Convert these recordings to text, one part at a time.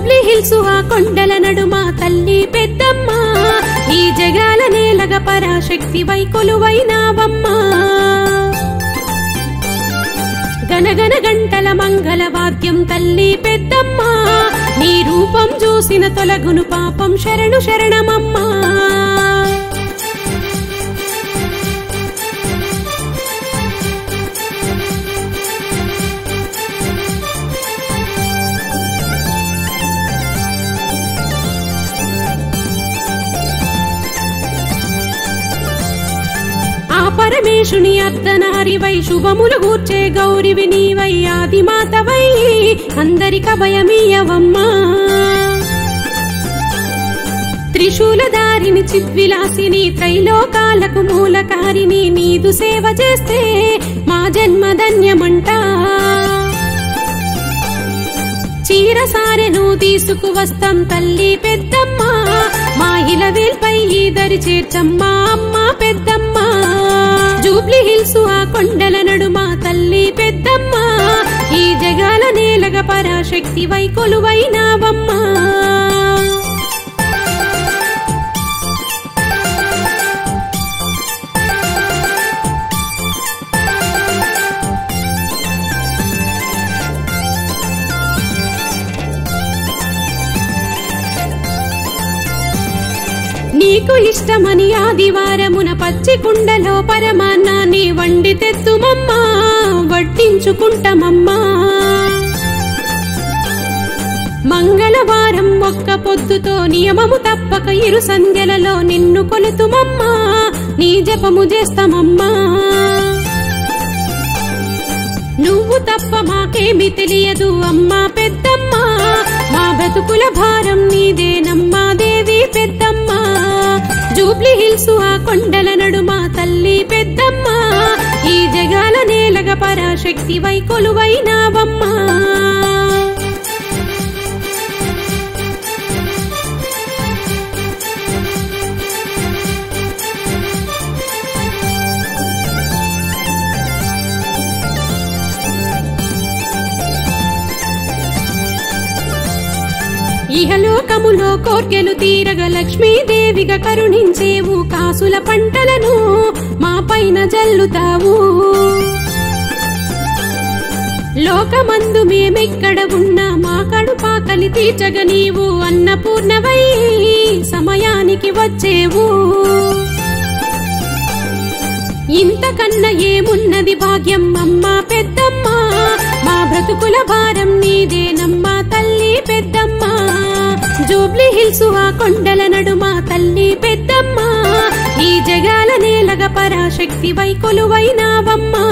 Jubilee hills ఆ కొండల నడుమ తల్లి పెద్దమ్మ ఈ జగాల నేలగ పరాశక్తి వై కొలువైనావమ్మా గనగన గంటల మంగళ వాద్యం తల్లి పెద్దమ్మ నీ రూపం చూసిన తొలగును పాపం శరణు శరణమమ్మా ఆ పరమేశుని అర్ధనారివై శుభములు గూర్చే గౌరివి నీవై ఆదిమాతవై అందరిక భయమీయవమ్మా త్రిశూలధారిని చిద్విలాసిని త్రైలోకాలకు మూలకారిని నీదు సేవ చేస్తే మా జన్మ ధన్యమంటా చీర సారెను తీసుకువస్తాం తల్లి పెద్దమ్మ మా ఇలవేల్పై ఈదరి చేర్చమ్మా అమ్మ పెద్దమ్మ జూబ్లీ హిల్స్ ఆ కొండల నడుమ తల్లి పెద్దమ్మ ఈ జగాల నేలగ పరాశక్తి వై కొలువైనావమ్మా నీకు ఇష్టమని ఆదివారమున పచ్చి కుండలో పరమాన్నాన్ని వండి తెత్తుమమ్మా వడ్డించుకుంటామమ్మా మంగళవారం ఒక్క పొద్దుతో నియమము తప్పక ఇరు సంధ్యలలో నిన్ను కొలుతుమమ్మా నీ జపము చేస్తామమ్మా నువ్వు తప్ప మాకేమి తెలియదు అమ్మా పెద్దమ్మ మా బ్రతుకుల భారం నీదేనమ్మా దేవి పెద్దమ్మ జూబ్లీ హిల్స్ ఆ కొండల నడుమ తల్లి పెద్దమ్మ ఈ జగాల నేలగ పరాశక్తి వై కొలువైనావమ్మా ఇహలోకములో కోర్కెలు తీరగ లక్ష్మీదేవిగా కరుణించేవు కాసుల పంటలను మా పైన జల్లుతావు లోకమందు మేమెక్కడ ఉన్నా మా కడుపాకలి తీర్చగ నీవు అన్నపూర్ణవై సమయానికి వచ్చేవు ఇంతకన్నా ఏమున్నది భాగ్యం అమ్మా పెద్దమ్మ మా బ్రతుకుల భారం నీదేనమ్మా తల్లి పెద్దమ్మ జూబ్లీ హిల్స్ ఆ కొండల నడుమ తల్లి పెద్దమ్మ ఈ జగాల నేలగ పరాశక్తి వై కొలువైనావమ్మా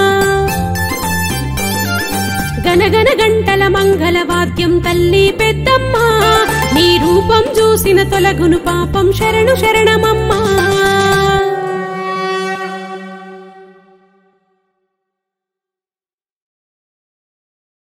గనగన గంటల మంగళ వాద్యం తల్లి పెద్దమ్మ నీ రూపం చూసిన తొలగును పాపం శరణు శరణమమ్మా